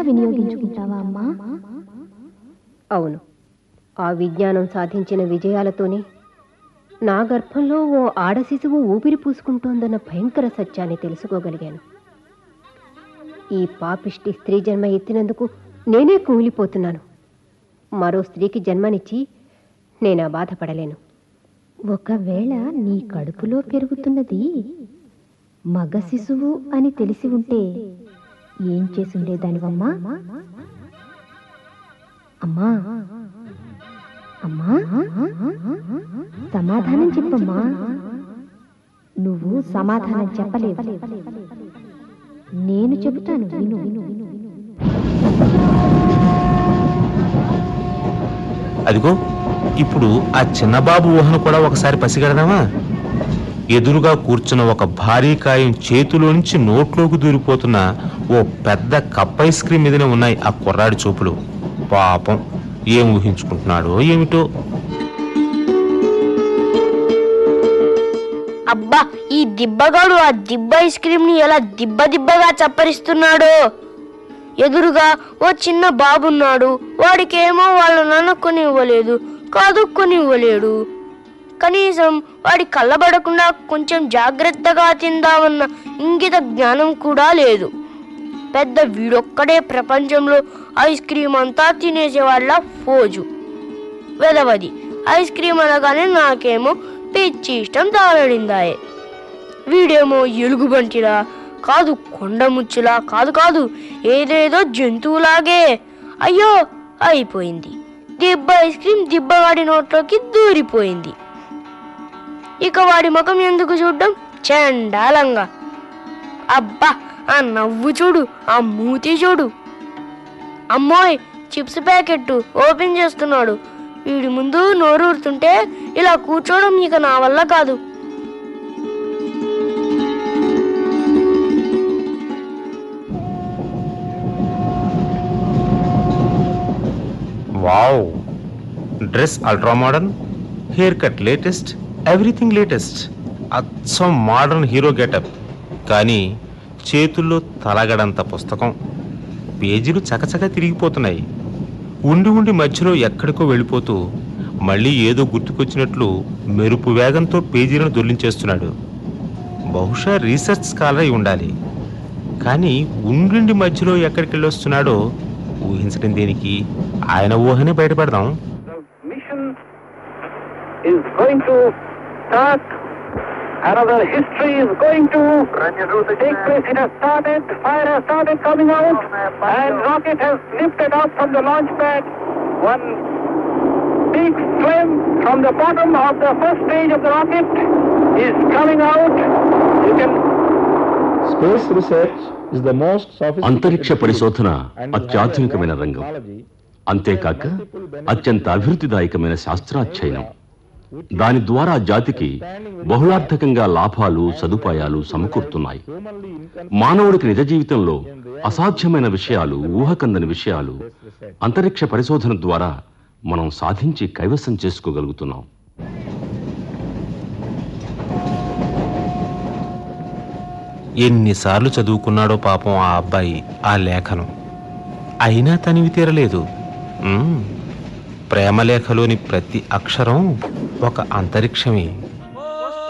వినియోగించుకుంటావా అమ్మా అవును ఆ విజ్ఞానం సాధించిన విజయాలతోనే నా గర్భంలో ఓ ఆడ శిశువు ఊపిరి పూసుకుంటోందన్న భయంకర సత్యాన్ని తెలుసుకోగలిగాను ఈ పాపిష్టి స్త్రీ జన్మ ఎత్తినందుకు నేనే కుమిలిపోతున్నాను మరో స్త్రీకి జన్మనిచ్చి నేనా బాధపడలేను ఒకవేళ నీ కడుపులో పెరుగుతున్నది మగ శిశువు అని తెలిసి ఉంటే ఏం చేసి ఉండేదానివమ్మా అమ్మా అమ్మా సమాధానం చెప్పమ్మా నువ్వు సమాధానం చెప్పలేవు నేను చెబుతాను విను అదిగో ఇప్పుడు ఆ చిన్నబాబు ఊహను కూడా ఒకసారి పసిగడదామా ఎదురుగా కూర్చున్న ఒక భారీ కాయం చేతిలో నుంచి నోట్లోకి దూరిపోతున్న ఓ పెద్ద కప్ ఐస్ క్రీమ్ మీదనే ఉన్నాయి ఆ కుర్రాడి చూపులు పాపం ఏం ఊహించుకుంటున్నాడో ఏమిటో అబ్బా ఈ దిబ్బగాడు ఆ దిబ్బ ఐస్ క్రీమ్ ని ఎలా దిబ్బ దిబ్బగా చప్పరిస్తున్నాడో ఎదురుగా ఓ చిన్న బాబున్నాడు వాడికేమో వాళ్ళ నాన్న కొని ఇవ్వలేదు కాదు కొని ఇవ్వలేడు కనీసం వాడి కళ్ళబడకుండా కొంచెం జాగ్రత్తగా తిందామన్న ఇంగిత జ్ఞానం కూడా లేదు పెద్ద వీడొక్కడే ప్రపంచంలో ఐస్ క్రీమ్ అంతా తినేసేవాళ్ళ ఫోజు వెదవది ఐస్ క్రీమ్ అనగానే నాకేమో పిచ్చి ఇష్టం తాగడిందాయే వీడేమో ఎలుగుబంటిలా కాదు కొండ ముచ్చులా కాదు కాదు ఏదేదో జంతువులాగే అయ్యో అయిపోయింది దిబ్బ ఐస్ క్రీమ్ దిబ్బవాడి నోట్లోకి దూరిపోయింది ఇక వాడి ముఖం ఎందుకు చూడడం చండాలంగా అబ్బా ఆ నవ్వు చూడు ఆ మూతి చూడు అమ్మోయ్ చిప్స్ ప్యాకెట్ ఓపెన్ చేస్తున్నాడు వీడి ముందు నోరూరుతుంటే ఇలా కూర్చోవడం ఇక నా వల్ల కాదు wow dress ultra modern hair cut latest everything latest అచ్చం మోడర్న్ హీరో గెటప్ కానీ చేతుల్లో తలగడంత పుస్తకం పేజీలు చకచక తిరిగిపోతున్నాయి ఉండి ఉండి మధ్యలో ఎక్కడికో వెళ్ళిపోతూ మళ్ళీ ఏదో గుర్తుకొచ్చినట్లు మెరుపు వేగంతో పేజీలను దొర్లించేస్తున్నాడు బహుశా రీసెర్చ్ స్కాలర్ అయి ఉండాలి కానీ ఉండి మధ్యలో ఎక్కడికి వెళ్ళొస్తున్నాడో ఊహించడం దేనికి ఆయన ఊహనే బయటపడదాం mission is going to start. Another history is going to take place. It has started. Fire has started coming out, and rocket has lifted up from the launch pad. One big flame from the bottom of the first stage of the rocket is coming out. You can Space research is the most sophisticated అంతరిక్ష పరిశోధన field and will have అత్యాధునికమైన advanced రంగం technology అంతేకాక అత్యంత అభివృద్ధిదాయకమైన శాస్త్రాధ్యయనం దాని ద్వారా జాతికి బహుళార్థకంగా లాభాలు సదుపాయాలు సమకూరుతున్నాయి humanly incon- మానవుడికి నిజ జీవితంలో అసాధ్యమైన విషయాలు ఊహకందని విషయాలు అంతరిక్ష పరిశోధన ద్వారా మనం సాధించి కైవసం చేసుకోగలుగుతున్నాం ఎన్నిసార్లు చదువుకున్నాడో పాపం ఆ అబ్బాయి ఆ లేఖనం అయినా తనివి తీరలేదు మ్మ్. ప్రేమలేఖలోని ప్రతి అక్షరం ఒక అంతరిక్షమే